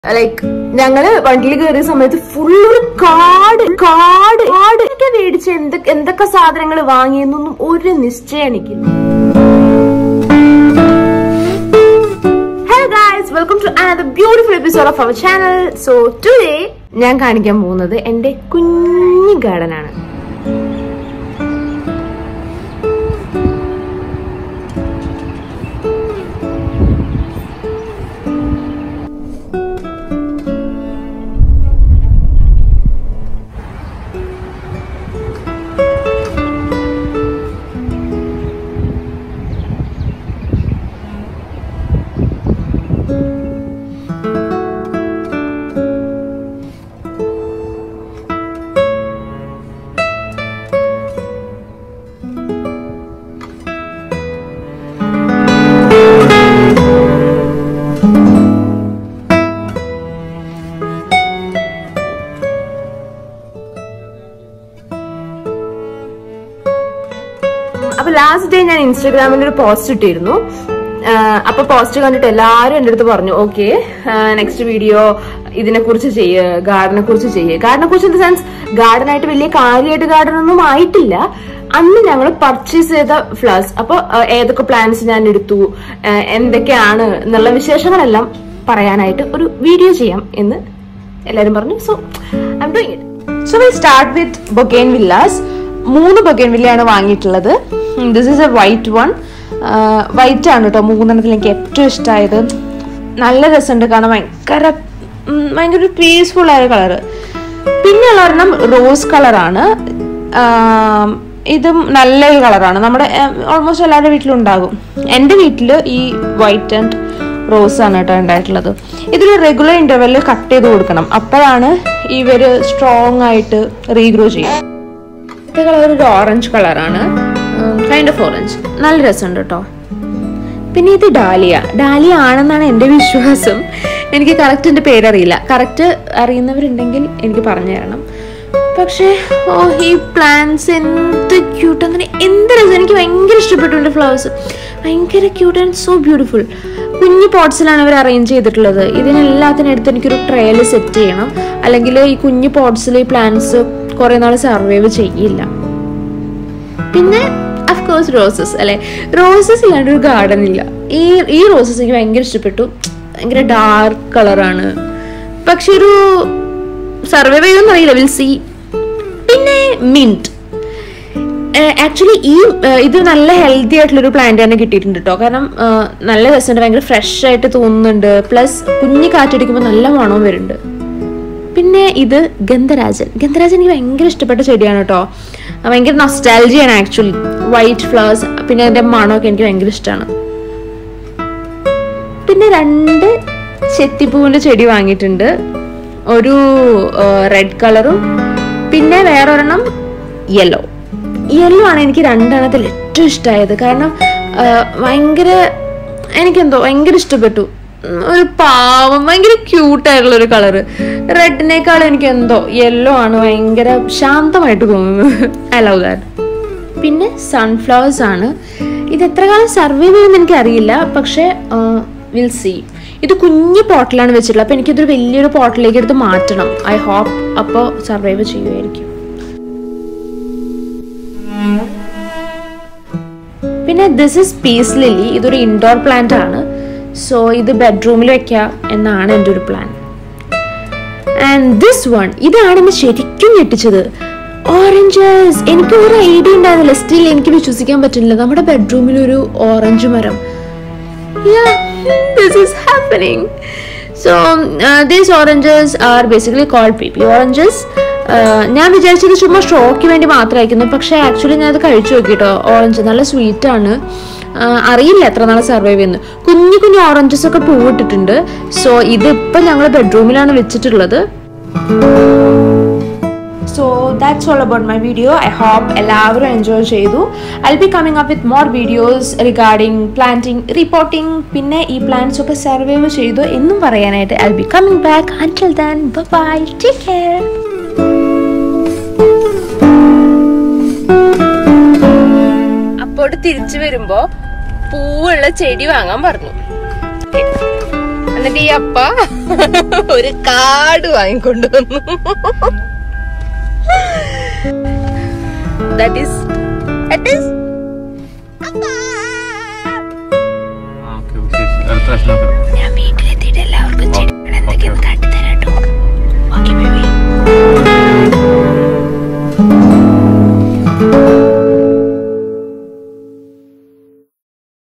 Like ഞങ്ങള് വണ്ടിയിൽ കയറിയ സമയത്ത് ഫുൾ ഒരു കാട് കാട് കാട് ഒക്കെ മേടിച്ച് എന്തൊക്കെ എന്തൊക്കെ സാധനങ്ങൾ വാങ്ങിയെന്നൊന്നും ഒരു നിശ്ചയം എനിക്കില്ല hello guys welcome to another beautiful episode of our channel so today ഞാൻ കാണിക്കാൻ പോകുന്നത് എന്റെ കുഞ്ഞു ഗാർഡൻ ആണ് അപ്പൊ ലാസ്റ്റ് ഡേ ഞാൻ ഇൻസ്റ്റാഗ്രാമിൽ ഒരു പോസ്റ്റ് ഇട്ടിരുന്നു ആഹ് അപ്പൊ പോസ്റ്റ് കണ്ടിട്ട് എല്ലാരും എന്റെ അടുത്ത് പറഞ്ഞു ഓക്കെ നെക്സ്റ്റ് വീഡിയോ ഇതിനെ കുറിച്ച് ചെയ്യ് ഗാർഡനെ കുറിച്ച് ചെയ്യ് ഗാർഡനെ കുറിച്ച് ഇൻ ദ സെൻസ് ഗാർഡൻ ആയിട്ട് വലിയ കാര്യമായിട്ട് ഗാർഡൻ ഒന്നും ആയിട്ടില്ല അന്ന് ഞങ്ങൾ പർച്ചേസ് ചെയ്ത ഫ്ലവേഴ്സ് അപ്പൊ ആഹ് ഏതൊക്കെ പ്ലാന്റ്സ് ഞാൻ എടുത്തു ആഹ് എന്തൊക്കെയാണ് എന്നുള്ള വിശേഷങ്ങളെല്ലാം പറയാനായിട്ട് ഒരു വീഡിയോ ചെയ്യാം എന്ന് എല്ലാരും പറഞ്ഞു so I'm doing it so will start with bougainvilleas മൂന്ന് ബൊഗേൻ വില്ലയാണ് വാങ്ങിയിട്ടുള്ളത് this is a white one white ആണ് കേട്ടോ മൂന്നെണ്ണത്തിൽ എനിക്ക് ഏറ്റവും ഇഷ്ടമായത് നല്ല രസമുണ്ട് കാണാൻ ഭയങ്കര ഉം, ഭയങ്കര പീസ്ഫുൾ ആയ കളറ് പിന്നെയുള്ള ഒരെണ്ണം റോസ് കളറാണ് ഇതും നല്ലൊരു കളറാണ് നമ്മുടെ ഓൾമോസ്റ്റ് എല്ലാവരുടെ വീട്ടിലും ഉണ്ടാകും എൻ്റെ വീട്ടിൽ ഈ വൈറ്റ് ആൻഡ് റോസ് ആണ് കേട്ടോ ഉണ്ടായിട്ടുള്ളത് ഇതൊരു റെഗുലർ ഇന്റർവെല്ലിൽ കട്ട് ചെയ്ത് കൊടുക്കണം അപ്പോഴാണ് ഇവര് സ്ട്രോങ് ആയിട്ട് റീഗ്രോ ചെയ്യും ഇത് കളർ ഒരു ഓറഞ്ച് കളറാണ് കൈൻഡ് ഓഫ് ഓറഞ്ച് നല്ല രസമുണ്ട് കേട്ടോ പിന്നെ ഇത് ഡാലിയ ഡാലിയ ആണെന്നാണ് എൻ്റെ വിശ്വാസം എനിക്ക് കറക്റ്റ് എൻ്റെ പേരറിയില്ല കറക്റ്റ് അറിയുന്നവരുണ്ടെങ്കിൽ എനിക്ക് പറഞ്ഞു തരണം പക്ഷേ ഓ ഈ പ്ലാന്റ്സ് എന്ത് ക്യൂട്ട് അങ്ങനെ എന്ത് രസം എനിക്ക് ഭയങ്കര ഇഷ്ടപ്പെട്ടു എൻ്റെ ഫ്ലവേഴ്സ് ഭയങ്കര ക്യൂട്ട് ആൻഡ് സോ ബ്യൂട്ടിഫുൾ കുഞ്ഞു പോട്ട്സിലാണ് ഇവർ അറേഞ്ച് ചെയ്തിട്ടുള്ളത് ഇതിനെല്ലാത്തിനും എടുത്ത് എനിക്കൊരു ട്രയൽ സെറ്റ് ചെയ്യണം അല്ലെങ്കിൽ ഈ കുഞ്ഞു പോട്ട്സിൽ ഈ പ്ലാന്റ്സ് കുറേ നാൾ സർവൈവ് ചെയ്യില്ല പിന്നെ അഫ്കോഴ്സ് റോസസ് അല്ലെ റോസസ് ഇല്ലാണ്ട് ഒരു ഗാർഡൻ ഇല്ല ഈ ഈ റോസസ് എനിക്ക് ഭയങ്കര ഇഷ്ടപ്പെട്ടു ഭയങ്കര ഡാർക്ക് കളറാണ് പക്ഷെ ഒരു സർവൈവ് ചെയ്യുമെന്ന് അറിയില്ല വിൽ സി പിന്നെ മിന്റ് ആക്ച്വലി ഈ ഏഹ്, ഇത് നല്ല ഹെൽത്തി ആയിട്ടുള്ള ഒരു പ്ലാന്റ് തന്നെ കിട്ടിയിട്ടുണ്ട് കേട്ടോ കാരണം ഏഹ്, നല്ല രസമുണ്ട് ഭയങ്കര ഫ്രഷ് ആയിട്ട് തോന്നുന്നുണ്ട് പ്ലസ് കുഞ്ഞ് കാറ്റടിക്കുമ്പോൾ നല്ല മണവും വരുന്നുണ്ട് പിന്നെ ഇത് ഗന്ധരാജൻ ഗന്ധരാജൻ എനിക്ക് ഭയങ്കര ഇഷ്ടപ്പെട്ട ചെടിയാണ് കേട്ടോ ഭയങ്കര നൊസ്റ്റാലജിയാണ് ആക്ച്വലി വൈറ്റ് ഫ്ലവേഴ്സ് പിന്നെ അതിന്റെ മണമൊക്കെ എനിക്ക് ഭയങ്കര ഇഷ്ടമാണ് പിന്നെ രണ്ട് ചെത്തിപ്പൂവിന്റെ ചെടി വാങ്ങിയിട്ടുണ്ട് ഒരു റെഡ് കളറും പിന്നെ വേറൊരെണ്ണം യെല്ലോ യെല്ലോ ആണ് എനിക്ക് രണ്ടെണ്ണത്തിൽ ഏറ്റവും ഇഷ്ടമായത് കാരണം ആ, ഭയങ്കര എനിക്കെന്തോ ഭയങ്കര ഇഷ്ടപ്പെട്ടു ഉം, ഒരു പാവം ഭയങ്കര ക്യൂട്ടായിട്ടുള്ള ഒരു കളറ് റെഡിനേക്കാളും എനിക്ക് എന്തോ യെല്ലോ ആണ് ഭയങ്കര ശാന്തമായിട്ട് തോന്നുന്നത് ഐ ലവ് ദാറ്റ് പിന്നെ സൺഫ്ലവേഴ്സ് ആണ് ഇത് എത്ര കാലം സർവൈവ് ചെയ്യുമെന്ന് എനിക്കറിയില്ല പക്ഷേ വിൽ സി ഇത് കുഞ്ഞു പോട്ടിലാണ് വെച്ചിട്ടുള്ളത് അപ്പോൾ എനിക്കിതൊരു വലിയൊരു പോട്ടിലേക്ക് എടുത്ത് മാറ്റണം ഐ ഹോപ്പ് അപ്പോൾ സർവൈവ് ചെയ്യുമായിരിക്കും പിന്നെ ദിസ് ഇസ് പീസ് ലില്ലി ഇതൊരു ഇൻഡോർ പ്ലാന്റ് ആണ് സോ ഇത് ബെഡ്റൂമിൽ വെക്കാം എന്നാണ് എൻ്റെ ഒരു പ്ലാൻ ആൻഡ് ദിസ് വൺ ഇതാണ് എന്നെ ശരിക്കും ഞെട്ടിച്ചത് ഓറഞ്ചസ് എനിക്ക് ഒരു ഐഡിയ ഉണ്ടായിരുന്നില്ല സ്റ്റിൽ എനിക്ക് വിശ്വസിക്കാൻ പറ്റില്ല നമ്മുടെ ബെഡ്റൂമിൽ ഒരു ഓറഞ്ച് മരം this is happening so these oranges are basically called P P oranges ഞാൻ വിചാരിച്ചത് ചുമ്മാ ഷോക്ക് വേണ്ടി മാത്രമായിരുന്നു പക്ഷേ ആക്ച്വലി ഞാൻ അത് കഴിച്ചു നോക്കിട്ടോ ഓറഞ്ച് നല്ല സ്വീറ്റ് ആണ് ആ, അറിയില്ല എത്ര നാൾ സർവൈവ് ചെയ്യുന്നു കുഞ്ഞു കുഞ്ഞു ഓറഞ്ചസ് ഒക്കെ പൂവിട്ടിട്ടുണ്ട് സോ ഇതിപ്പോൾ ഞങ്ങൾ ബെഡ്റൂമിലാണ് വെച്ചിട്ടുള്ളത് so that's all about my video I hope എല്ലാവരും എൻജോയ് ചെയ്തു I be coming up with more videos regarding planting reporting പിന്നെ ഈ പ്ലാന്റ്സ് ഒക്കെ സർവൈവ് ചെയ്തു എന്നും പറയാനായിട്ട് I be coming back until then bye take care അപ്പോൾ തിരിച്ചു വരുമ്പോ പൂവുള്ള ചെടി വാങ്ങാൻ പറഞ്ഞു എന്നിട്ട് ഈ അപ്പ ഒരു കാട് വാങ്ങിക്കൊണ്ടു വന്നു ദാറ്റ് ഈസ് ദാറ്റ് ഈസ് ആ, ഓക്കേ, ശരി, ശരി. അടുത്ത പ്രാവശ്യം നോക്കാം. ഞാൻ വീട്ടിലെത്തിയിട്ട് എല്ലാവർക്കും ചെടികൾ എന്തൊക്കെയൊന്ന് കാട്ടി